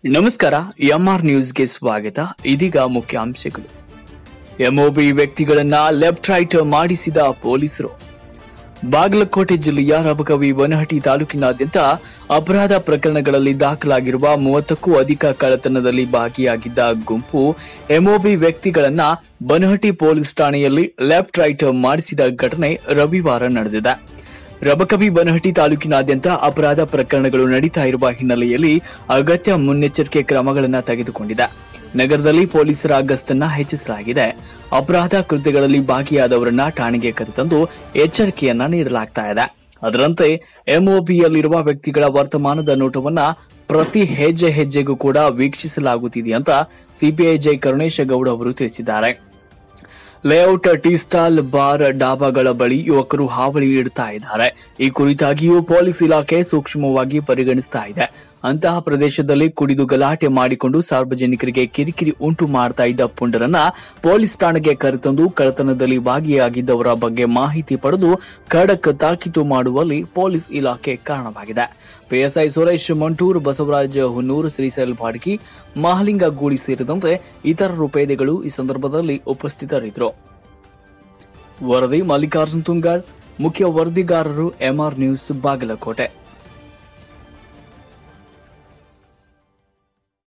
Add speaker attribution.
Speaker 1: ನಮಸ್ಕಾರ ಎಂಆರ್ ನ್ಯೂಸ್ಗೆ ಸ್ವಾಗತ ಇದೀಗ ಮುಖ್ಯಾಂಶಗಳು ಎಂಒಬಿ ವ್ಯಕ್ತಿಗಳನ್ನ ಲೆಫ್ಟ್ ರೈಟ್ ಮಾಡಿಸಿದ ಪೊಲೀಸರು ಬಾಗಲಕೋಟೆ ಜಿಲ್ಲೆಯ ರಬಕವಿ ವನಹಟ್ಟಿ ತಾಲೂಕಿನಾದ್ಯಂತ ಅಪರಾಧ ಪ್ರಕರಣಗಳಲ್ಲಿ ದಾಖಲಾಗಿರುವ ಮೂವತ್ತಕ್ಕೂ ಅಧಿಕ ಕಳ್ಳತನದಲ್ಲಿ ಭಾಗಿಯಾಗಿದ್ದ ಗುಂಪು ಎಂಒಬಿ ವ್ಯಕ್ತಿಗಳನ್ನ ಬನಹಟ್ಟಿ ಪೊಲೀಸ್ ಠಾಣೆಯಲ್ಲಿ ಲೆಫ್ಟ್ ರೈಟ್ ಮಾಡಿಸಿದ ಘಟನೆ ರವಿವಾರ ನಡೆದಿದೆ ರಬಕವಿ ಬನಹಟ್ಟಿ ತಾಲೂಕಿನಾದ್ಯಂತ ಅಪರಾಧ ಪ್ರಕರಣಗಳು ನಡೀತಾ ಇರುವ ಹಿನ್ನೆಲೆಯಲ್ಲಿ ಅಗತ್ಯ ಮುನ್ನೆಚ್ಚರಿಕೆ ಕ್ರಮಗಳನ್ನು ತೆಗೆದುಕೊಂಡಿದೆ ನಗರದಲ್ಲಿ ಪೊಲೀಸರ ಗಸ್ತನ್ನ ಹೆಚ್ಚಿಸಲಾಗಿದೆ ಅಪರಾಧ ಕೃತ್ಯಗಳಲ್ಲಿ ಭಾಗಿಯಾದವರನ್ನ ಠಾಣೆಗೆ ಕರೆತಂದು ಎಚ್ಚರಿಕೆಯನ್ನ ನೀಡಲಾಗ್ತಾ ಇದೆ ಅದರಂತೆ ಎಂಒಬಿಯಲ್ಲಿರುವ ವ್ಯಕ್ತಿಗಳ ವರ್ತಮಾನದ ನೋಟವನ್ನ ಪ್ರತಿ ಹೆಜ್ಜೆ ಹೆಜ್ಜೆಗೂ ಕೂಡ ವೀಕ್ಷಿಸಲಾಗುತ್ತಿದೆ ಅಂತ ಸಿಪಿಐ ಜೈ ಕರುಣೇಶ ಗೌಡ ಅವರು ತಿಳಿಸಿದ್ದಾರೆ ಲೇಔಟ್ ಟೀ ಸ್ಟಾಲ್ ಬಾರ್ ಡಾಬಾಗಳ ಬಳಿ ಯುವಕರು ಹಾವಳಿ ಇಡ್ತಾ ಇದ್ದಾರೆ ಈ ಕುರಿತಾಗಿಯೂ ಪೊಲೀಸ್ ಇಲಾಖೆ ಸೂಕ್ಷ್ಮವಾಗಿ ಪರಿಗಣಿಸ್ತಾ ಇದೆ ಅಂತಹ ಪ್ರದೇಶದಲ್ಲಿ ಕುಡಿದು ಗಲಾಟೆ ಮಾಡಿಕೊಂಡು ಸಾರ್ವಜನಿಕರಿಗೆ ಕಿರಿಕಿರಿ ಉಂಟು ಮಾಡ್ತಾ ಇದ್ದ ಪುಂಡರನ್ನ ಪೊಲೀಸ್ ಠಾಣೆಗೆ ಕರೆತಂದು ಕಳ್ಳತನದಲ್ಲಿ ಭಾಗಿಯಾಗಿದ್ದವರ ಬಗ್ಗೆ ಮಾಹಿತಿ ಪಡೆದು ಖಡಕ್ ತಾಕೀತು ಮಾಡುವಲ್ಲಿ ಪೊಲೀಸ್ ಇಲಾಖೆ ಕಾರಣವಾಗಿದೆ ಪಿಎಸ್ಐ ಸುರೇಶ್ ಮಂಟೂರ್ ಬಸವರಾಜ್ ಹುನ್ನೂರ್ ಶ್ರೀಸೈಲ್ ಬಾಡ್ಗಿ ಮಹಲಿಂಗ ಗೂಳಿ ಸೇರಿದಂತೆ ಇತರರು ಪೇದೆಗಳು ಈ ಸಂದರ್ಭದಲ್ಲಿ ಉಪಸ್ಥಿತರಿದ್ದರು ವರದಿ ಮಲ್ಲಿಕಾರ್ಜುನ್ ತುಂಗಾಳ್ ಮುಖ್ಯ ವರದಿಗಾರರು ಎಂಆರ್ ನ್ಯೂಸ್ ಬಾಗಲಕೋಟೆ